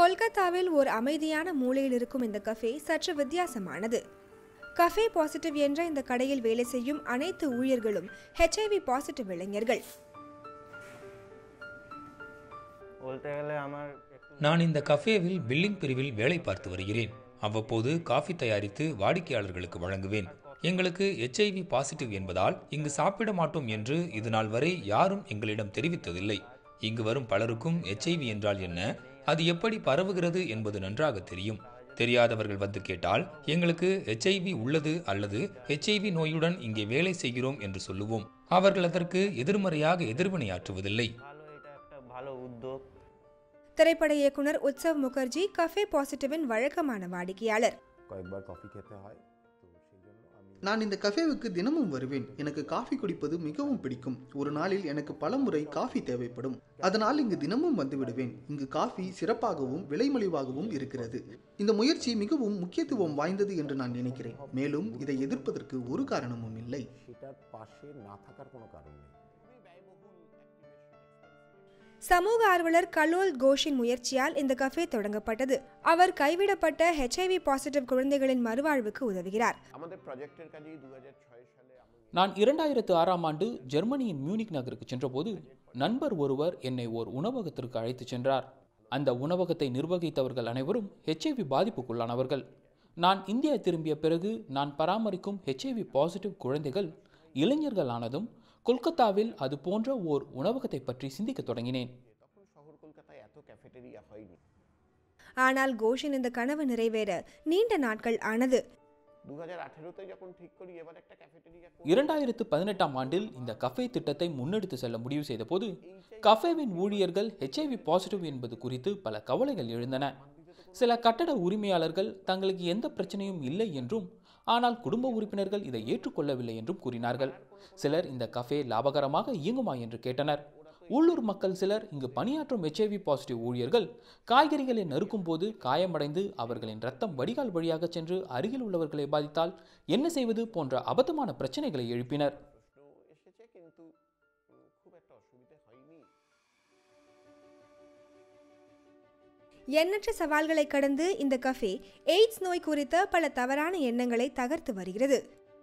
கொல்கத்தாவில் ஒரு அமைதியான மூலையில் இருக்கும் இந்த கஃபே சற்று வித்தியாசமானது கஃபே பாசிட்டிவ் என்ற இந்த கடையில் வேலை செய்யும் அனைத்து ஊழியர்களும் ஹெச்ஐவி பாசிட்டிவ் இளைஞர்கள் বলতে গেলে আমার একটু நான் இந்த கஃபேவில் பில்லிங் பிரிவில் வேலை பார்த்து வருகிறேன் அவ்வப்போது காஃபி தயாரித்து வாடிக்கையாளர்களுக்கு வழங்குவேன் எங்களுக்கு எச்ஐவி பாசிட்டிவ் என்பதால் இங்கு சாப்பிட மாட்டோம் என்று இது நாள் வரை யாரும் எங்களிடம் தெரிவித்ததில்லை இங்கு வரும் பலருக்கும் எச்ஐவி என்றால் என்ன அது எப்படி பரவுகிறது என்பது நன்றாக தெரியும் தெரியாதவர்கள் வந்து கேட்டால் எங்களுக்கு எச்ஐவி உள்ளது அல்லது எச்ஐவி நோயுடன் இங்கே வேலை செய்கிறோம் என்று சொல்லுவோம் அவர்கள் அதற்கு எதிர்மறையாக எதிர்வினையாற்றுவதில்லை ভালো এটা একটা ভালো উদ্যোগ திரைப்பட இயக்குனர் உத்சவ் முகர்ஜி கஃபே பாசிட்டிவின் வழக்கமான வாடிக்கையாளர் কয়েকবার কফি খেতে হয় তো সেই জন্য আমি நான் இந்த கஃபேவுக்கு தினமும் வருவேன் எனக்கு காஃபி குடிப்பது மிகவும் பிடிக்கும் ஒரு நாளில் எனக்கு பல முறை காஃபி தேவைப்படும் அதனால் இங்கு தினமும் வந்து விடுவேன் இங்கு காஃபி சிறப்பாகவும் விலைமலிவாகவும் இருக்கிறது இந்த முயற்சி மிகவும் முக்கியத்துவம் வாய்ந்தது என்று நான் நினைக்கிறேன் மேலும் இதை எதிர்ப்பதற்கு ஒரு காரணமும் இல்லை সেটার পাশে না থাকার কোনো কারণ নেই சமூக ஆர்வலர் கலோல் கோஷின் முயற்சியால் இந்த கஃபே தொடங்கப்பட்டது அவர் கைவிடப்பட்ட ஹெச்ஐவி பாசிட்டிவ் குழந்தைகளின் மறுவாழ்வுக்கு உதவுகிறார் আমাদের প্রজেক্টের কাজেই দু সালে আমি நான் இரண்டாயிரத்து ஆறாம் ஆண்டு ஜெர்மனியின் மியூனிக் நகருக்கு சென்றபோது நண்பர் ஒருவர் என்னை ஓர் உணவகத்திற்கு அழைத்துச் சென்றார் அந்த உணவகத்தை நிர்வகித்தவர்கள் அனைவரும் ஹெச்ஐவி பாதிப்புக்குள்ளானவர்கள் நான் இந்தியா திரும்பிய பிறகு நான் பராமரிக்கும் ஹெச்ஐவி பாசிட்டிவ் குழந்தைகள் இளைஞர்கள் ஆனதும் கொல்கத்தாவில் அது போன்ற ஓர் உணவகத்தை பற்றி சிந்திக்கத் தொடங்கினேன் তখন শহর কলকাতায় এত ক্যাফেটেরিয়া হয়নি ஆனால் கோஷின் இந்த கனவு நிறைவேற நீண்ட நாட்கள் ஆனது দু হাজার আঠেরোতে যখন ঠিক করি এবার একটা ক্যাফেটেরিয়া இரண்டாயிரத்து பதினெட்டாம் ஆண்டில் இந்த கஃபே திட்டத்தை முன்னெடுத்து செல்ல முடிவு செய்தபோது கஃபேவின் ஊழியர்கள் ஹெச்ஐவி பாசிட்டிவ் என்பது குறித்து பல கவலைகள் எழுந்தன சில கட்டட உரிமையாளர்கள் தங்களுக்கு எந்த பிரச்சனையும் இல்லை என்றும் ஆனால் குடும்ப உறுப்பினர்கள் இதை ஏற்றுக்கொள்ளவில்லை என்றும் கூறினார்கள் சிலர் இந்த கஃபே லாபகரமாக இயங்குமா என்று கேட்டனர் உள்ளூர் மக்கள் சிலர் இங்கு பணியாற்றும் ஹெச்ஐவி பாசிட்டிவ் ஊழியர்கள் காய்கறிகளை நறுக்கும் போது காயமடைந்து அவர்களின் ரத்தம் வடிகால் வழியாக சென்று அருகில் உள்ளவர்களை பாதித்தால் என்ன செய்வது போன்ற அபத்தமான பிரச்சனைகளை எழுப்பினர் প্রশ্ন এসেছে কিন্তু উম, খুব একটা অসুবিধে হয়নি எண்ணற்ற சவால்களை கடந்து இந்த கஃபே எய்ட்ஸ் நோய் குறித்த பல தவறான எண்ணங்களை தகர்த்து வருகிறது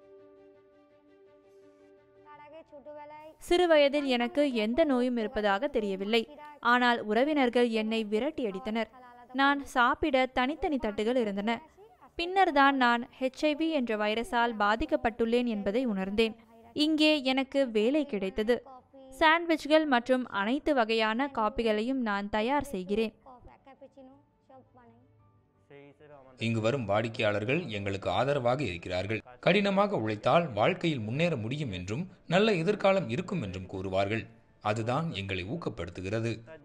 சிறுவயதில் எனக்கு எந்த நோயும் இருப்பதாக தெரியவில்லை ஆனால் உறவினர்கள் என்னை விரட்டி அடித்தனர் நான் சாப்பிட தனித்தனி தட்டுகள் இருந்தன பின்னர் தான் நான் ஹெச்ஐவி என்ற வைரஸால் பாதிக்கப்பட்டுள்ளேன் என்பதை உணர்ந்தேன் இங்கே எனக்கு வேலை கிடைத்தது சாண்ட்விச்கள் மற்றும் அனைத்து வகையான காப்பிகளையும் நான் தயார் செய்கிறேன் সেই হিসেবে আমার இங்கு வரும் வாடிக்கையாளர்கள் எங்களுக்கு ஆதரவாக இருக்கிறார்கள் கடினமாக உழைத்தால் வாழ்க்கையில் முன்னேற முடியும் என்றும் நல்ல எதிர்காலம் இருக்கும் என்றும் கூறுவார்கள் அதுதான் எங்களை ஊக்கப்படுத்துகிறது